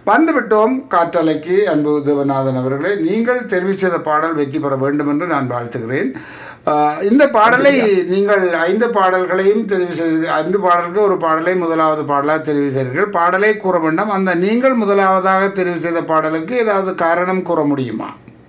வந்துவிட்டோம் காற்றலைக்கு அன்பு தேவநாதன் அவர்களே நீங்கள் தெரிவு செய்த பாடல் வெற்றி பெற வேண்டும் என்று நான் வாழ்த்துகிறேன் ஆஹ், இந்த பாடலை நீங்கள் ஐந்து பாடல்களையும் தெரிவு செய்து ஐந்து பாடல்கள் ஒரு பாடலை முதலாவது பாடலாக தெரிவு செய்தீர்கள் பாடலை கூற வேண்டாம் அந்த நீங்கள் முதலாவதாக தெரிவு செய்த பாடலுக்கு ஏதாவது காரணம் கூற முடியுமா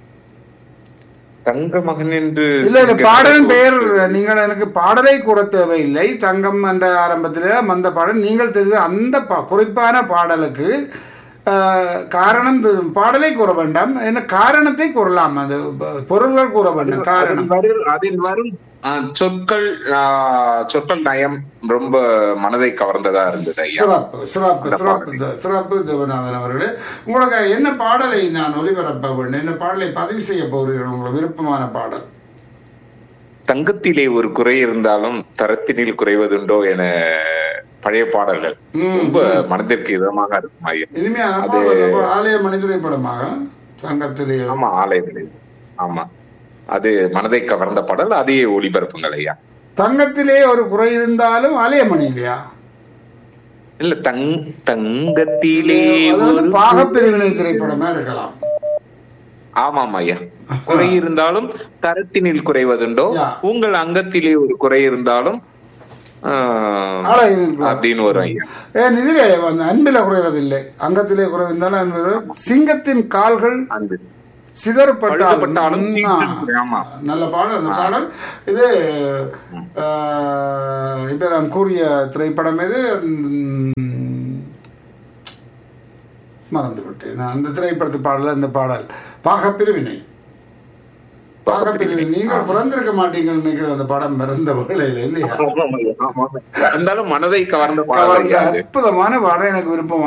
தங்க மகன் என்று இல்ல இல்ல சிங்கர் பாடலின் ஒரு பெயர் நீங்கள் எனக்கு பாடலை கூற தேவையில்லை தங்கம் என்ற ஆரம்பத்தில் அந்த பாடல் நீங்கள் தெரிந்த அந்த பா- குறிப்பான பாடலுக்கு ஆஹ், காரணம் தெ- பாடலை கூற வேண்டாம் என்ன காரணத்தை கூறலாம் அது ப- பொருள்கள் கூற வேண்டும் காரணம் அதில் வரும் அதில் வரும் ஆ, சொற்கள் ஆ, சொற்கள் நயம் ரொம்ப மனதை கவர்ந்ததா இருந்தது ஐயா சிறப்பு சிறப்பு அந்த சிறப்பு த- சிறப்பு தேவநாதன் அவர்களே உங்களுக்கு என்ன பாடலை நான் ஒளிபரப்ப வேண்டும் என்ன பாடலை பதிவு செய்ய போகிறீர்கள் உங்களுக்கு விருப்பமான பாடல் தங்கத்திலே ஒரு குறை இருந்தாலும் தரத்தினில் குறைவதுண்டோ என பழைய பாடல்கள் ம், ரொம்ப மனதிற்கு இதமாக இருக்கும் ஐயா இனிமையான அது- பாடல் அந்த ஆலய மனிதரை படமாக சங்கத்திலே ஆமா ஆலயத்திலே ஆமா அது மனதை கவர்ந்த பாடல் அதையே ஒளிபரப்புங்கள் ஐயா தங்கத்திலே ஒரு குறை இருந்தாலும் ஆலயமணி இல்லையா இல்ல தங் தங்கத்திலே அது வந்து ஒரு பாகப்பிரிவினை திரைப்படமா இருக்கலாம் ஆமாம் ஐயா குறை இருந்தாலும் தரத்தினில் குறைவதுண்டோ யா. உங்கள் அங்கத்திலே ஒரு குறை இருந்தாலும் ஆஹ், ஆலயம் அப்படின்னு வரும் ஐயா ஏன் இதிலே அந்த அன்பில குறைவதில்லை அங்கத்திலே குறைவிருந்தாலும் அன்பில் சிங்கத்தின் கால்கள் அன்பு சிதறப்பட்டாலும் பழுதுபட்டாலும் ம், தீங்கு ஆமா நல்ல பாடல் அந்த பாடல் இது ஆஹ், இப்ப நான் கூறிய திரைப்படம் இது ம், மறந்து விட்டேன் நான் அந்த திரைப்படத்து பாடல் அந்த பாடல் பாகப்பிரிவினை பாகப்பிரிவினை நீங்கள் பிறந்திருக்க மாட்டீங்கன்னு நினைக்கிற அந்த படம் பிறந்த வேளையில இல்லையா ஆமாம் ஐயா, ஆமாம். இருந்தாலும் மனதை கவர்ந்த பாடல் கவர்ந்த ஐயா அது. அற்புதமான பாடம் எனக்கு விருப்பம்